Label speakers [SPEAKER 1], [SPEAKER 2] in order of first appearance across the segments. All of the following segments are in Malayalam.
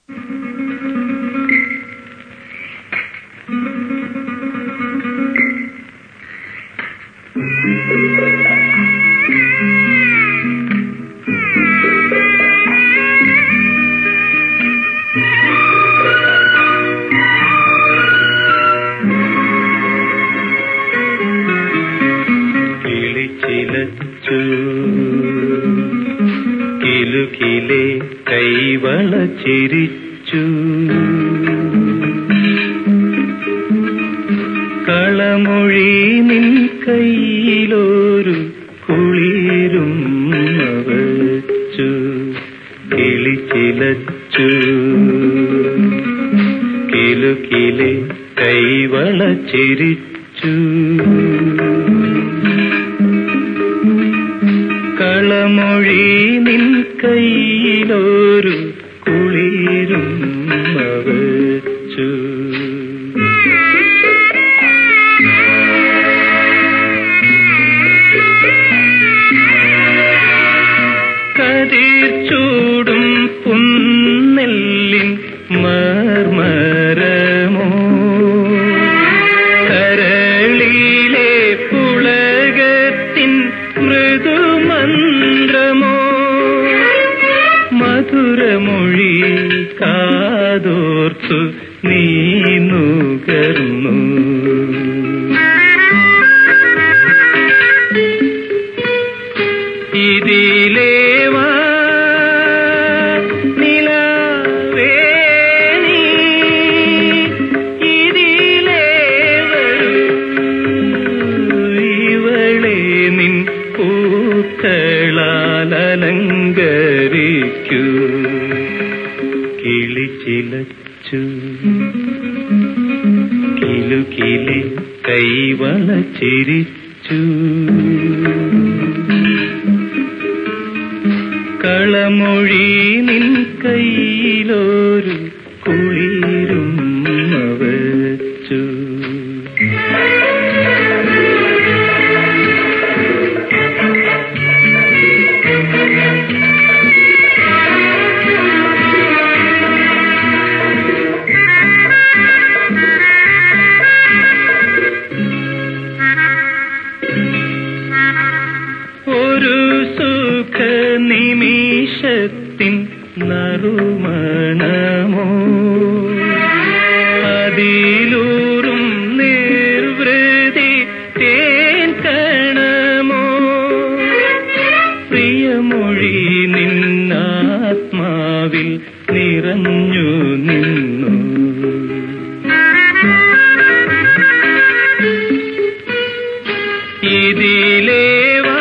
[SPEAKER 1] കിളിച്ചിലച്ചു കിലുകിലെ കൈവള ചിരിച്ചു കളമൊഴി നിൻ കയ്യിലൊരു കുളിരും വച്ചു കിളിച്ചിലച്ചു കിലുകിലെ കൈവള ചിരിച്ചു കളമൊഴി നിൻ കയ്യിലൊരു കുളിരും വച്ചു കതിർ ചൂടും പുന്നെല്ലിൻ മർമരമോ കരളിലെ പുളകത്തിൻ മൃദുമന്ത്രമോ മധുരമൊഴി കാതോർത്തു നീ നുകർന്നു ഇതിലേവാ നിലവേ നീ ഇതിലേ വരൂ ഇവളെ നിൻ പൂക്കളാൽ അലങ്കരിക്കൂ കിളിച്ചിലച്ചു കിലുകിലി കൈവള ചിരിച്ചു കളമൊഴി നിൻ കയ്യിലൊരു കുളിരും വച്ചു ഒരു സുഖ നിമിഷത്തിൻ നറുമണമോ അതിലൂറും നിർവൃതി തേൻ കണമോ പ്രിയമൊഴി നിന്നാത്മാവിൽ നിറഞ്ഞു നിന്നു ഇതിലേവാ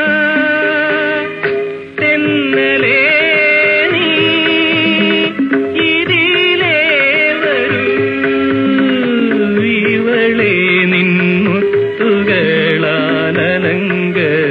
[SPEAKER 1] തെന്നലേ നീ ഇതിലേ വരൂ ഇവളെ നിൻമുത്തുകളാൽ അലങ്കരിക്കൂ